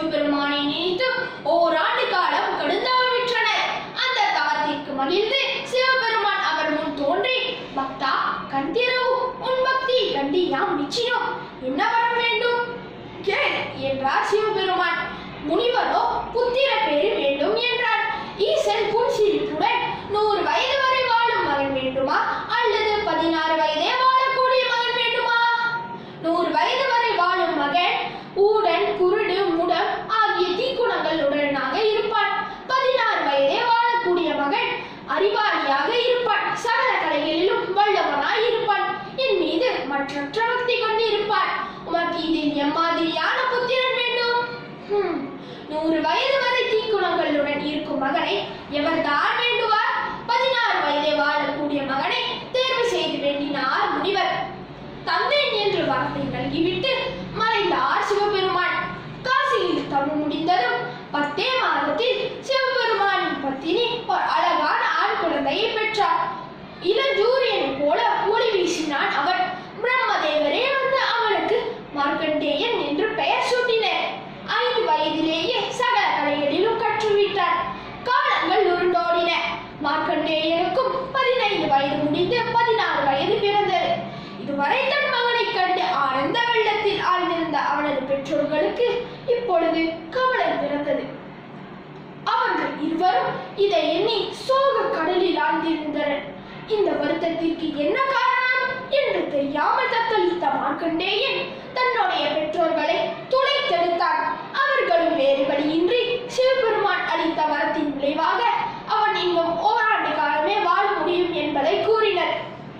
சிவபெருமானை நினைத்து ஓராண்டு காலம் கடுந்தவமிற்றனர் அந்த தவத்திற்கு மகிழ்ந்து சிவபெருமான் அவர் முன் தோன்றி பக்தா கண்டிரவு உன் பக்தி கண்டி யாம் நிச்சினோம் என்ன வர வேண்டும் கேள் என்றார் சிவபெருமான் முனிவரோ புத்திர பேரு வேண்டும் என்றார் ஈசன் புன்சிரிப்புடன் நூறு வயது வரை வாழும் மகன் வேண்டுமா அல்லது பதினாறு வயதே வாழக்கூடிய மகன் வேண்டுமா நூறு வயது வரை வாழும் மகன் ஊடன் குருடு முடம் ஆகிய தீக்குணங்களுடனாக இருப்பான் பதினாறு வயதே வாழக்கூடிய மகன் அறிவாளியாக இருப்பான் சகல கலைகளிலும் வல்லவனாய் இருப்பான் என் மீது மற்றற்ற பக்தி கொண்டு இருப்பான் உமக்கு இதில் எம்மாதிரியான புத்திரன் வேண்டும் ஹம், நூறு வயது வரை தீக்குணங்களுடன் இருக்கும் மகனை எவர்தான் வேண்டுவார் பதினாறு வயதே வாழக்கூடிய மகனை தேர்வு செய்து வேண்டினார் முனிவர் தந்தேன் என்று வார்த்தை நல்கிவிட்டு மறைந்தார் சிவபெருமான் காசியில் தவம் முடிந்ததும் பத்தே மாதத்தில் சிவபெருமானின் பத்தினி ஒரு அழகான ஆண் குழந்தையை பெற்றார் இளஞ்சூரியனை போல ஒளி வீசினான் அவன் பிரம்மதேவரே வந்து அவனுக்கு மார்க்கண்டேயன் என்று பெயர் சூட்டினர் ஐந்து வயதிலேயே சகல கலைகளிலும் கற்றுவிட்டார் காலங்கள் உருண்டோடின மார்க்கண்டேயனுக்கும் பதினைந்து வயது முடிந்து பதினாறு வயது பிறந்தது இதுவரை தன் மகனை கண்டு ஆனந்த வெள்ளத்தில் ஆழ்ந்திருந்த அவனது பெற்றோர்களுக்கு இப்பொழுது கவலை பிறந்தது அவர்கள் இருவரும் இதை எண்ணி சோக கடலில் ஆழ்ந்திருந்தனர் இந்த வருத்தத்திற்கு என்ன காரணம் என்று தெரியாமல் தத்தளித்த மார்க்கண்டேயன் தன்னுடைய பெற்றோர்களை துளைத்தெடுத்தான் அவர்களும் வேறு வழியின்றி சிவபெருமான் அளித்த வரத்தின் விளைவாக அவன் இன்னும் ஓராண்டு காலமே வாழ முடியும் என்பதை கூறினர்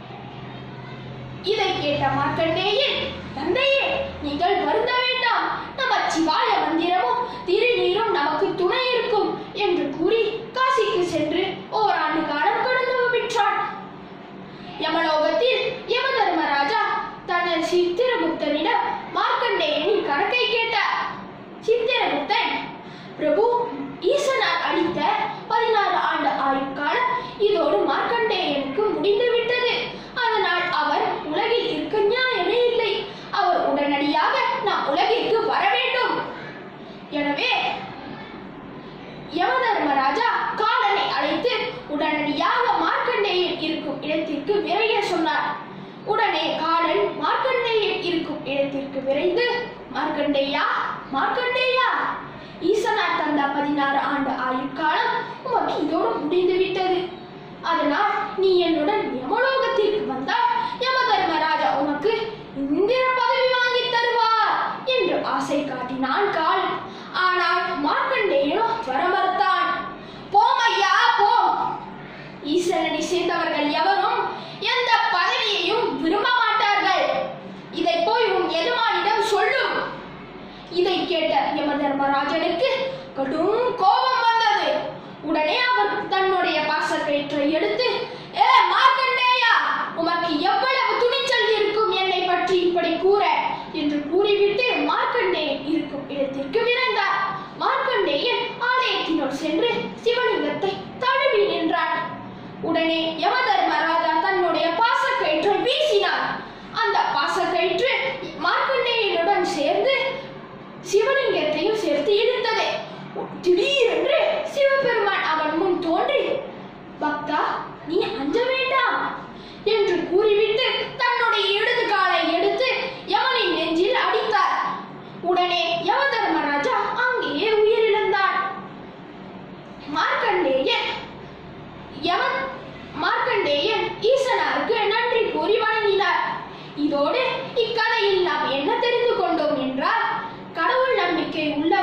இதை கேட்ட மார்க்கண்டேயன் தந்தையே நீங்கள் வருந்த வேண்டாம் நம சிவாய மந்திரமும் திருநீரும் நமக்கு துணை இருக்கும் என்று கூறி காசிக்கு சென்று ஓராண்டு காலம் கடந்து விற்றான் யமலோகத்தில் யமதர்மராஜா தனது சித்திரகுப்தனிடம் மார்க்கண்டேயனின் கணக்கை கேட்டார் சித்திரகுப்தன் பிரபு ஈசனார் அளித்த பதினாறு ஆண்டு ஆயுட்காலம் இதோடு மார்க்கண்டேயனுக்கு முடிந்து விட்டது அதனால் அவர் உலகில் இருக்க நியாயமே இல்லை அவர் உடனடியாக நாம் உலகிற்கு வர வேண்டும் எனவே யமதர்மராஜா காலனை அழைத்து உடனடியாக மார்க்கண்டேயன் இருக்கும் இடத்திற்கு விரைய சொன்னார் உடனே காலன் மார்க்கண்டேயன் இருக்கும் இடத்திற்கு விரைந்து மார்க்கண்டேயா மார்க்கண்டேயா ஈசனார் தந்த பதினாறு ஆண்டு ஆயுட்காலம் உமக்கு இதோடு முடிந்து விட்டது அதனால் நீ என்னுடன் யமலோகத்திற்கு வந்தால் யமதர்மராஜா உனக்கு இந்திர பதவி வாங்கி தருவார் என்று ஆசை காட்டினான் காலன் ஆனால் மார்க்கண்டேயனோ வர மறுத்தான் போம் ஐயா போம் ஈசனடி சேர்ந்தவர்கள் எவரும் எந்த பதவியையும் விரும்ப மாட்டார்கள் இதை போய் உன் எஜமானிடம் சொல்லும் இதை கேட்ட யமதர்மராஜனுக்கு கடும் கோபம் வந்தது உடனே அவர் தன்னுடைய பாசக்கயிற்றை எடுத்து ஏ மார்க்கண்டேயா உமக்கு எவ்வளவு துணிச்சல் இருக்கும் என்னை பற்றி இப்படி கூற என்று கூறிவிட்டு மார்க்கண்டேயன் இருக்கும் இடத்திற்கு விரைந்தார் மார்க்கண்டேயன் ஆலயத்தினுள் சென்று சிவலிங்கத்தை தழுவி நின்றான் உடனே யமதர்மராஜா தன்னுடைய பாசக்கயிற்றை வீசினார் அந்த பாசக்கயிற்று மார்க்கண்டேயனுடன் சேர்ந்து சிவலிங்கத்தையும் சேர்த்து இழுத்தது திடீரென்று சிவபெருமான் அவன் முன் தோன்றி பக்தா நீ அஞ்ச வேண்டாம் என்று கூறிவிட்டு தன்னுடைய இடது காலை எடுத்து யமனின் நெஞ்சில் அடித்தார் உடனே யமதர்மராஜா அங்கேயே உயிரிழந்தான் மார்க்கண்டேயன் யமன் மார்க்கண்டேயன் ஈசனாருக்கு நன்றி கூறி வணங்கினார் இதோடு இக்கதையில் நாம் என்ன தெரிந்து கொண்டோம் என்றால் கடவுள் நம்பிக்கை உள்ள